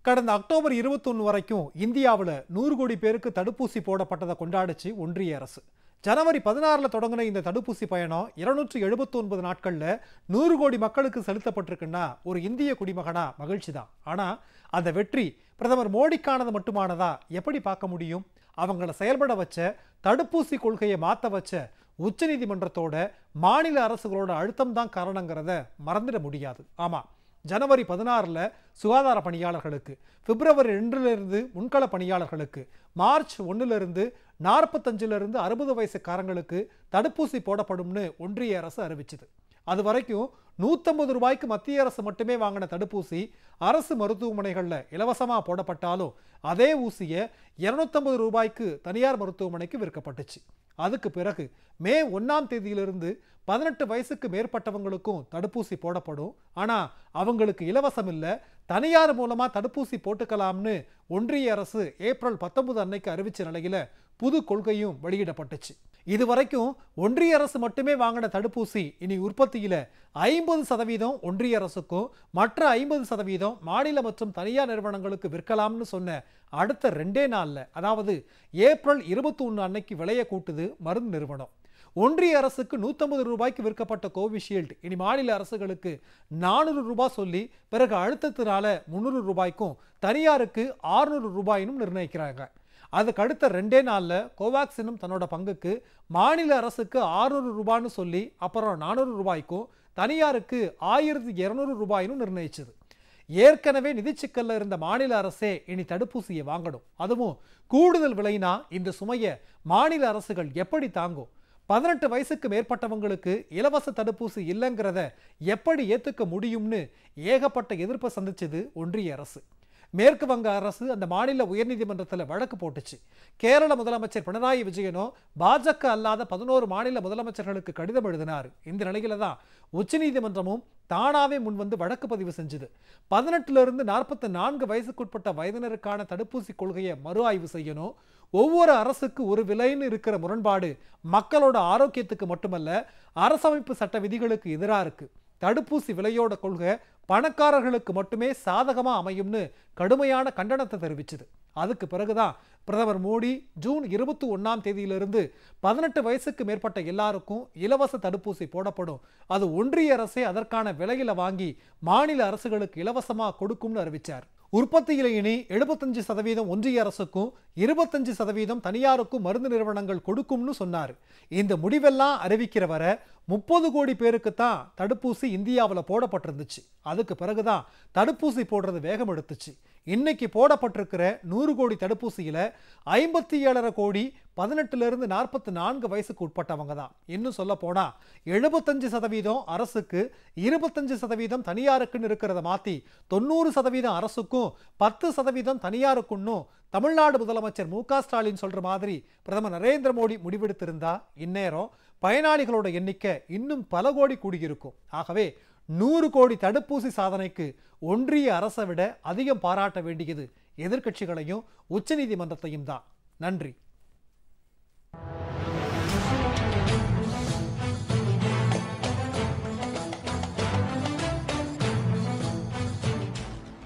கடந்த அக்டோபர் 21 வரைக்கும் இந்தியாவில் நூறு கோடி பேருக்கு தடுப்பூசி போடப்பட்டதை கொண்டாடிச்சு ஒன்றிய அரசு ஜனவரி பதினாறில் தொடங்கின இந்த தடுப்பூசி பயணம் இருநூற்றி எழுபத்தொன்பது நாட்களில் நூறு கோடி மக்களுக்கு செலுத்தப்பட்டிருக்குன்னா ஒரு இந்திய குடிமகனா மகிழ்ச்சி தான் ஆனால் அந்த வெற்றி பிரதமர் மோடிக்கானது மட்டுமானதா எப்படி பார்க்க முடியும் அவங்கள செயல்பட வச்ச தடுப்பூசி கொள்கையை மாற்ற வச்ச உச்சநீதிமன்றத்தோட மாநில அரசுகளோட அழுத்தம் தான் காரணங்கிறத மறந்துட முடியாது ஆமாம் ஜனவரி பதினாறில் சுகாதார பணியாளர்களுக்கு பிப்ரவரி ரெண்டுலேருந்து முன்கள பணியாளர்களுக்கு மார்ச் ஒன்றுலேருந்து நாற்பத்தஞ்சிலிருந்து அறுபது வயசுக்காரங்களுக்கு தடுப்பூசி போடப்படும்னு ஒன்றிய அரசு அறிவிச்சது அது வரைக்கும் நூற்றம்பது ரூபாய்க்கு மத்திய அரசு மட்டுமே வாங்கின தடுப்பூசி அரசு மருத்துவமனைகளில் இலவசமாக போடப்பட்டாலும் அதே ஊசியை இரநூத்தம்பது ரூபாய்க்கு தனியார் மருத்துவமனைக்கு விற்கப்பட்டுச்சு அதுக்கு பிறகு மே ஒன்றாம் தேதியிலிருந்து பதினெட்டு வயசுக்கு மேற்பட்டவங்களுக்கும் தடுப்பூசி போடப்படும் ஆனால் அவங்களுக்கு இலவசம் இல்லை தனியார் மூலமாக தடுப்பூசி போட்டுக்கலாம்னு ஒன்றிய அரசு ஏப்ரல் பத்தொன்பது அன்னைக்கு அறிவிச்ச நிலையில் புது கொள்கையும் வெளியிடப்பட்டுச்சு இதுவரைக்கும் ஒன்றிய அரசு மட்டுமே வாங்கின தடுப்பூசி இனி உற்பத்தியில் ஐம்பது சதவீதம் ஒன்றிய அரசுக்கும் மற்ற ஐம்பது சதவீதம் மாநில மற்றும் தனியார் நிறுவனங்களுக்கு விற்கலாம்னு சொன்ன அடுத்த ரெண்டே நாளில் அதாவது ஏப்ரல் இருபத்தி ஒன்று அன்னைக்கு விலையை கூட்டுது மருந்து நிறுவனம் ஒன்றிய அரசுக்கு நூற்றம்பது ரூபாய்க்கு விற்கப்பட்ட கோவிஷீல்டு இனி மாநில அரசுகளுக்கு நானூறு ரூபாய் சொல்லி பிறகு அழுத்தத்தினால முந்நூறு ரூபாய்க்கும் தனியாருக்கு ஆறுநூறு ரூபாயினும் நிர்ணயிக்கிறாங்க அதுக்கு அடுத்த ரெண்டே நாளில் கோவாக்சினும் தன்னோட பங்குக்கு மாநில அரசுக்கு ஆறுநூறு ரூபான்னு சொல்லி அப்புறம் நானூறு ரூபாய்க்கும் தனியாருக்கு ஆயிரத்தி இரநூறு ரூபாயினும் நிர்ணயிச்சது ஏற்கனவே நிதிச்சிக்கல்ல இருந்த மாநில அரசே இனி தடுப்பூசியை வாங்கணும் அதுவும் கூடுதல் விலைனா இந்த சுமையை மாநில அரசுகள் எப்படி தாங்கும் பதினெட்டு வயசுக்கு மேற்பட்டவங்களுக்கு இலவச தடுப்பூசி இல்லைங்கிறத எப்படி ஏற்றுக்க முடியும்னு ஏகப்பட்ட எதிர்ப்பை சந்திச்சது ஒன்றிய அரசு மேற்கு வங்க அரசு அந்த மாநில உயர்நீதிமன்றத்தில் வழக்கு போட்டுச்சு கேரள முதலமைச்சர் பினராயி விஜயனோ பாஜக அல்லாத பதினோரு மாநில முதலமைச்சர்களுக்கு கடிதம் எழுதினார் இந்த நிலையில தான் உச்சநீதிமன்றமும் தானாவே முன் வந்து வழக்கு பதிவு செஞ்சது பதினெட்டுல இருந்து நாற்பத்தி நான்கு வயசுக்குட்பட்ட வயதினருக்கான தடுப்பூசி கொள்கையை மறு ஆய்வு செய்யணும் ஒவ்வொரு அரசுக்கு ஒரு விலைன்னு இருக்கிற முரண்பாடு மக்களோட ஆரோக்கியத்துக்கு மட்டுமல்ல அரசமைப்பு சட்ட விதிகளுக்கு எதிராக இருக்கு தடுப்பூசி விலையோட கொள்கை பணக்காரர்களுக்கு மட்டுமே சாதகமா அமையும்னு கடுமையான கண்டனத்தை தெரிவிச்சது அதுக்கு பிறகுதான் பிரதமர் மோடி ஜூன் இருபத்தி ஒன்னாம் தேதியிலிருந்து பதினெட்டு வயசுக்கு மேற்பட்ட எல்லாருக்கும் இலவச தடுப்பூசி போடப்படும் அது ஒன்றிய அரசே அதற்கான விலையில வாங்கி மாநில அரசுகளுக்கு இலவசமா கொடுக்கும்னு அறிவிச்சார் உற்பத்தியில இனி எழுபத்தஞ்சு சதவீதம் ஒன்றிய அரசுக்கும் இருபத்தஞ்சு சதவீதம் தனியாருக்கும் மருந்து நிறுவனங்கள் கொடுக்கும்னு சொன்னார் இந்த முடிவெல்லாம் அறிவிக்கிற வரை முப்பது கோடி பேருக்கு தான் தடுப்பூசி இந்தியாவில் போடப்பட்டிருந்துச்சு அதுக்கு பிறகுதான் தடுப்பூசி போடுறது வேகம் எடுத்துச்சு இன்னைக்கு போடப்பட்டிருக்கிற நூறு கோடி தடுப்பூசியில் ஐம்பத்தி ஏழரை கோடி பதினெட்டுலேருந்து நாற்பத்தி நான்கு வயசுக்கு உட்பட்டவங்க தான் இன்னும் சொல்ல போனால் எழுபத்தஞ்சு சதவீதம் அரசுக்கு இருபத்தஞ்சு சதவீதம் தனியாருக்குன்னு இருக்கிறத மாற்றி தொண்ணூறு சதவீதம் அரசுக்கும் பத்து சதவீதம் தனியாருக்குன்னும் தமிழ்நாடு முதலமைச்சர் மு க ஸ்டாலின் சொல்ற மாதிரி பிரதமர் நரேந்திர மோடி முடிவெடுத்திருந்தா இந்நேரம் பயனாளிகளோட எண்ணிக்கை இன்னும் பல கோடி கூடியிருக்கும் ஆகவே நூறு கோடி தடுப்பூசி சாதனைக்கு ஒன்றிய அரசை விட அதிகம் பாராட்ட வேண்டியது எதிர்க்கட்சிகளையும் உச்சநீதிமன்றத்தையும் தான் நன்றி